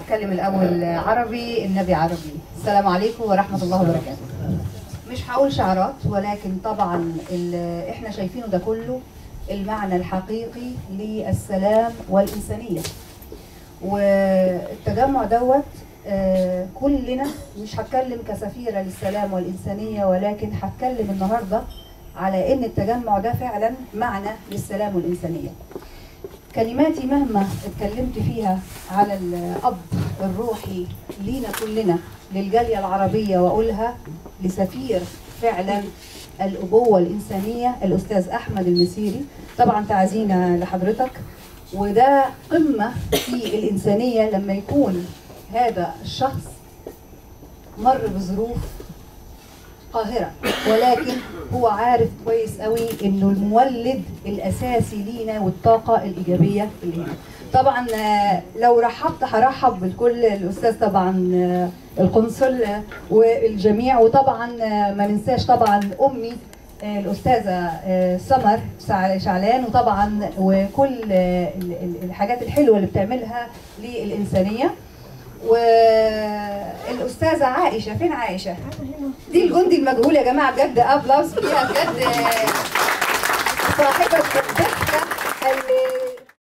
هتكلم الاول عربي النبي عربي السلام عليكم ورحمه الله وبركاته مش هقول شعارات ولكن طبعا ال- احنا شايفينه ده كله المعنى الحقيقي للسلام والانسانيه والتجمع دوت آه، كلنا مش هتكلم كسفيره للسلام والانسانيه ولكن هتكلم النهارده على ان التجمع ده فعلا معنى للسلام والانسانيه كلماتي مهما اتكلمت فيها على الأب الروحي لينا كلنا للجالية العربية وأقولها لسفير فعلا الأبوة الإنسانية الأستاذ أحمد المسيري طبعا تعزينا لحضرتك وده قمة في الإنسانية لما يكون هذا الشخص مر بظروف قاهرة ولكن هو عارف كويس قوي انه المولد الاساسي لينا والطاقة الايجابية اللي هنا طبعا آه، لو رحبت هرحب بالكل الاستاذ طبعا آه، القنصل آه، والجميع وطبعا آه، ما ننساش طبعا امي آه، الاستاذه آه، سمر سع- شعلان وطبعا وكل آه، ال- ال- الحاجات الحلوه اللي بتعملها للانسانيه والاستاذه عائشه فين عائشه دي الجندي المجهول يا جماعه بجد ابلس فيها بجد آه، صاحبه الضحكه اللي